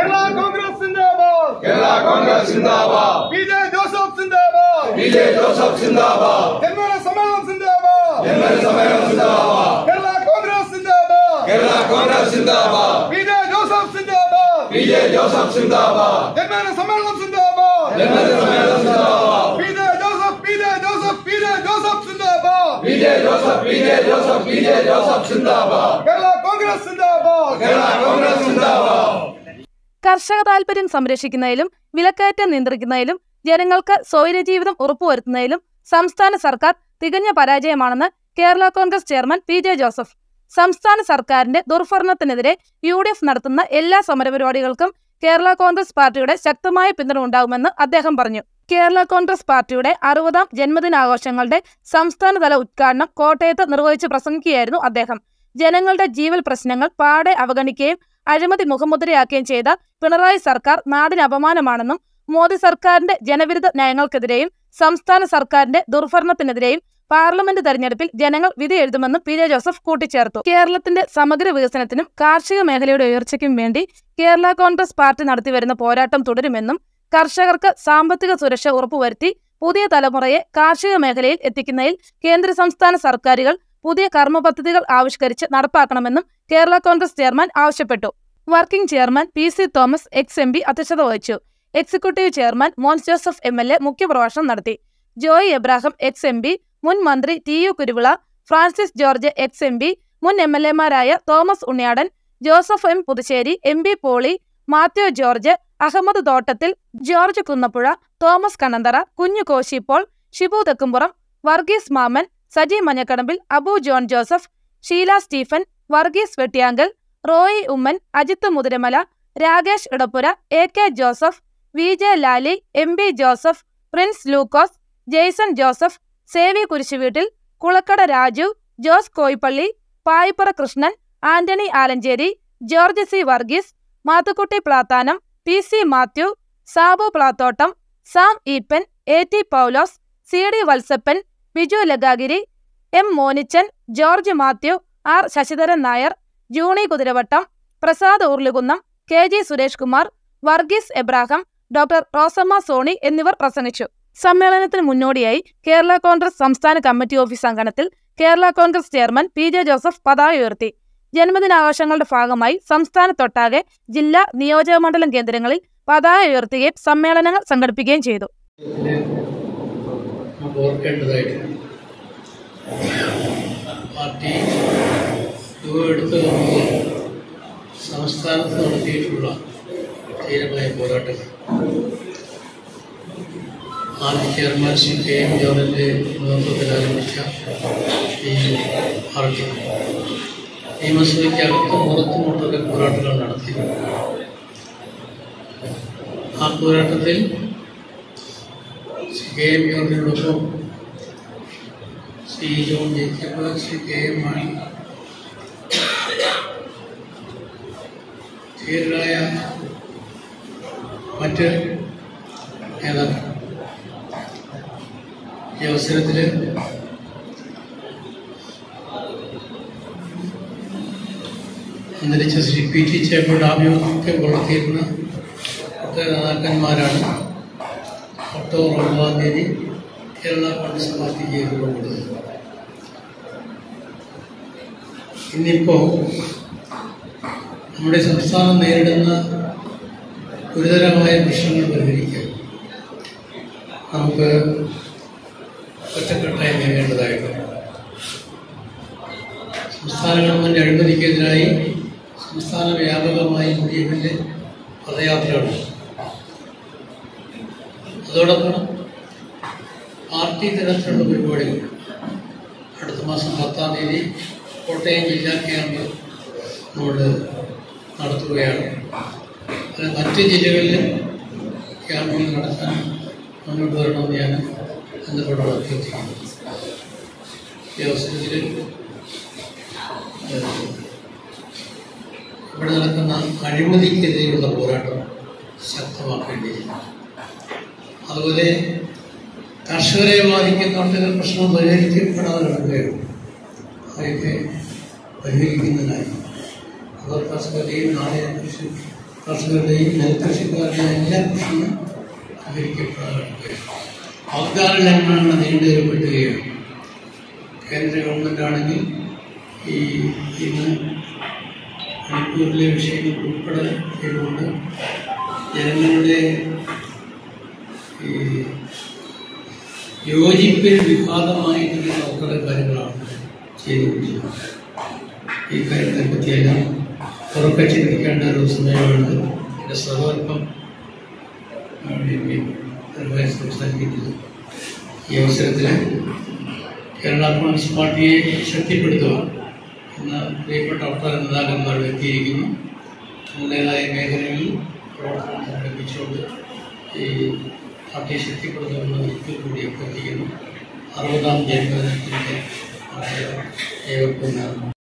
കേരള കോൺഗ്രസ് സിന്ദാബാദ് കേരള കോൺഗ്രസ് സിന്ദാബാദ് പി ജെ ജോസഫ് സിന്ദാബാദ് പി ജെ ജോസഫ് സിന്ദാബാദ് ജന്മന സമ്മേളനം സിന്ദാബാദ് ജനറൽ സമ്മേളനം സിന്ദാബാദ് കേരള കോൺഗ്രസ് സിന്ദാബാദ് കേരള കോൺഗ്രസ് സിന്ദാബാദ് പി ജെ ജോസഫ് സിന്ദാബാദ് പി ജെ ജോസഫ് സിന്ദാബാദ് ജന്മന സമ്മേളനം സിന്ദാബാദ് ജനറൽ സമ്മേളനം സിന്ദാബാദ് P J Joseph P J Joseph P J Joseph സിന്ദാബാദ് P J Joseph P J Joseph P J Joseph സിന്ദാബാദ് കേരള കോൺഗ്രസ് സിന്ദാബാദ് കേരള കോൺഗ്രസ് സിന്ദാബാദ് കർഷക താൽപര്യം സംരക്ഷിക്കുന്നതിലും വിലക്കയറ്റം നിയന്ത്രിക്കുന്നതിലും ജനങ്ങൾക്ക് സ്വൈരജീവിതം ഉറപ്പുവരുത്തുന്നതിലും സംസ്ഥാന സർക്കാർ തികഞ്ഞ പരാജയമാണെന്ന് Kerala Congress chairman P J Joseph സംസ്ഥാന സർക്കാരിന്റെ ദുർഭരണത്തിനെതിരെ യു ഡി എഫ് നടത്തുന്ന എല്ലാ സമരപരിപാടികൾക്കും കേരള കോൺഗ്രസ് പാർട്ടിയുടെ ശക്തമായ പിന്തുണ ഉണ്ടാകുമെന്ന് അദ്ദേഹം പറഞ്ഞു കേരള കോൺഗ്രസ് പാർട്ടിയുടെ അറുപതാം ജന്മദിനാഘോഷങ്ങളുടെ സംസ്ഥാനതല ഉദ്ഘാടനം കോട്ടയത്ത് നിർവഹിച്ച് പ്രസംഗിക്കുകയായിരുന്നു അദ്ദേഹം ജനങ്ങളുടെ ജീവൽ പ്രശ്നങ്ങൾ പാടെ അവഗണിക്കുകയും അഴിമതി മുഖമുദ്രയാക്കുകയും ചെയ്ത പിണറായി സർക്കാർ നാടിന് അപമാനമാണെന്നും മോദി സർക്കാരിന്റെ ജനവിരുദ്ധ നയങ്ങൾക്കെതിരെയും സംസ്ഥാന സർക്കാരിന്റെ ദുർഭരണത്തിനെതിരെയും പാർലമെന്റ് തെരഞ്ഞെടുപ്പിൽ ജനങ്ങൾ വിധി എഴുതുമെന്നും പി ജെ ജോസഫ് കൂട്ടിച്ചേർത്തു കേരളത്തിന്റെ സമഗ്ര വികസനത്തിനും കാർഷിക മേഖലയുടെ ഉയർച്ചയ്ക്കും വേണ്ടി കേരള കോൺഗ്രസ് പാർട്ടി നടത്തിവരുന്ന പോരാട്ടം തുടരുമെന്നും കർഷകർക്ക് സാമ്പത്തിക സുരക്ഷ ഉറപ്പുവരുത്തി പുതിയ തലമുറയെ കാർഷിക മേഖലയിൽ എത്തിക്കുന്നതിൽ കേന്ദ്ര സംസ്ഥാന സർക്കാരുകൾ പുതിയ കർമ്മ പദ്ധതികൾ ആവിഷ്കരിച്ച് നടപ്പാക്കണമെന്നും കേരള കോൺഗ്രസ് ചെയർമാൻ ആവശ്യപ്പെട്ടു working chairman P C Thomas ex M P അധ്യക്ഷത വഹിച്ചു executive chairman Monce Joseph M L A മുഖ്യപ്രഭാഷണം നടത്തി Joy Abraham ex M P മുൻ മന്ത്രി T U Kuruvila Francis George ex M P മുൻ എം എൽ എമാരായ Thomas Unniyadan Joseph M Puthussery M P Poly Mathew George Ahammed Thottathil George Kunnappuzha Thomas Kannanthara കുഞ്ഞു കോശിപ്പോൾ Shibu Thekkumpuram Varghese Mammen Saji Manjakadambil Abu John Joseph Sheela Stephen Varghese Vettiyankal Roy Oommen Ajith Muthiramala Rakesh Edappura A K Joseph V J Lali M B Joseph Prince Lukose Jaison Joseph Sevy Kurisuveettil Kulakkada Raju Jose Koippally Payippura Krishnan Antony Alencherry George C Varghese Mathukutty Plathanam P C Mathew Sabu Plathottam Sam Eapen A T Paulose C D Vatsappan Biju Lagagiri M Monichan George Mathew R Sasidharan Nair Juni Kuthiravattam Prasad Urulikunnam K G Suresh Kumar Varghese Abraham doctor Rosamma Sony എന്നിവർ പ്രസംഗിച്ചു സമ്മേളനത്തിന് മുന്നോടിയായി കേരള കോൺഗ്രസ് സംസ്ഥാന committee office അങ്കണത്തിൽ Kerala Congress chairman P J Joseph പതാക ഉയർത്തി ജന്മദിനാഘോഷങ്ങളുടെ ഭാഗമായി സംസ്ഥാനത്തൊട്ടാകെ ജില്ലാ നിയോജക മണ്ഡലം കേന്ദ്രങ്ങളിൽ പതാക ഉയർത്തുകയും സമ്മേളനങ്ങൾ സംഘടിപ്പിക്കുകയും ചെയ്തു നമുക്ക് ഓർക്കേണ്ടതായിട്ടുണ്ട് പാർട്ടി രൂപമെടുത്ത് മുതൽ സംസ്ഥാനത്ത് നടത്തിയിട്ടുള്ള ധീരമായ പോരാട്ടങ്ങൾ ആദ്യ ചെയർമാൻ ശ്രീ കെ എം ജോണിൻ്റെ നേതൃത്വത്തിൽ ആരംഭിച്ച ഈ പാർട്ടി നിയമസഭയ്ക്കകത്തും പുറത്തുമുട്ടൊക്കെ പോരാട്ടങ്ങൾ നടത്തി ആ പോരാട്ടത്തിൽ ശ്രീ കെ എം ജോണിനോടൊപ്പം ശ്രീ ജോൺ ജയിച്ചപ്പോൾ ശ്രീ കെ എം മാണി ധീരരായ മറ്റ് നേതാക്കൾ ഈ അവസരത്തിൽ അന്തരിച്ച ശ്രീ പി ടി ചേപ്പയുടെ ആഭിമുഖ്യം പുലർത്തിയിരുന്ന ഒട്ടേറെ നേതാക്കന്മാരാണ് ഒക്ടോബർ ഒൻപതാം തീയതി കേരള കോൺഗ്രസ് പാർട്ടി ചെയ്തുകൊണ്ടത് ഇന്നിപ്പോൾ നമ്മുടെ സംസ്ഥാനം നേരിടുന്ന ഗുരുതരമായ പ്രശ്നങ്ങൾ പരിഹരിക്കാൻ നമുക്ക് ഒറ്റക്കെട്ടായി നീങ്ങേണ്ടതായിട്ടുണ്ട് സംസ്ഥാന ഗവൺമെൻറ് അഴിമതിക്കെതിരായി സംസ്ഥാന വ്യാപകമായി യു ഡി എഫിൻ്റെ പദയാത്രയാണ് അതോടൊപ്പം പാർട്ടി തലത്തിലുള്ള പരിപാടികൾ അടുത്ത മാസം പത്താം തീയതി കോട്ടയം ജില്ലാ ക്യാമ്പ് നമ്മൾ നടത്തുകയാണ് അത് മറ്റ് ജില്ലകളിലും ക്യാമ്പുകൾ നടത്താൻ മുന്നോട്ട് വരണമെന്ന് ഞാൻ ബന്ധപ്പെട്ടവർ അഭ്യർത്ഥിക്കുന്നു ഈ അവസരത്തിൽ ഏഹ്, ഇവിടെ നടക്കുന്ന അഴിമതിക്കെതിരെയുള്ള പോരാട്ടം ശക്തമാക്കേണ്ടിയിരിക്കുന്നു അതുപോലെ കർഷകരെ ബാധിക്കുന്ന ഒട്ടേറെ പ്രശ്നം പരിഹരിക്കപ്പെടാതെ കിടക്കുകയാണ് അവയൊക്കെ പരിഹരിക്കുന്നതിനായി അവർ കർഷകരെയും നാളെ കുറിച്ച് കർഷകരുടെയും നെൽകൃഷിക്കാരുടെയും എല്ലാ പ്രശ്നവും പരിഹരിക്കപ്പെടാറുണ്ട് വാഗ്ദാനങ്ങളാണ് നീണ്ടുവരപ്പെട്ടുകയാണ് കേന്ദ്ര ഗവൺമെൻറ് ആണെങ്കിൽ ഈ ഇന്ന് മണിപ്പൂരിലെ വിഷയങ്ങൾ ഉൾപ്പെടെ ചെയ്തുകൊണ്ട് ജനങ്ങളുടെ ഈ യോജിപ്പിൽ വിഘാതമായിട്ടുള്ള കുറേ കാര്യങ്ങളാണ് ചെയ്തുകൊണ്ടിരിക്കുന്നത് ഈ കാര്യത്തെ പറ്റിയെല്ലാം ഉറക്കെ ചിന്തിക്കേണ്ട ഒരു സമയമാണ് എൻ്റെ സഹോദരം നിർവഹിച്ച് സംസാരിക്കുന്നത് ഈ അവസരത്തിൽ കേരള കോൺഗ്രസ് പാർട്ടിയെ ശക്തിപ്പെടുത്തുക എന്ന പ്രിയപ്പെട്ട ഒട്ടേറെ നേതാക്കന്മാർ എത്തിയിരിക്കുന്നു തങ്ങളുടേതായ മേഖലകളിൽ പ്രവർത്തനം സംഘടിപ്പിച്ചുകൊണ്ട് ഈ പാർട്ടിയെ ശക്തിപ്പെടുത്തുമെന്ന് ഒരിക്കൽ കൂടി അഭ്യർത്ഥിക്കുന്നു അറുപതാം ജന്മദിനത്തിൻ്റെ ഏവർക്കും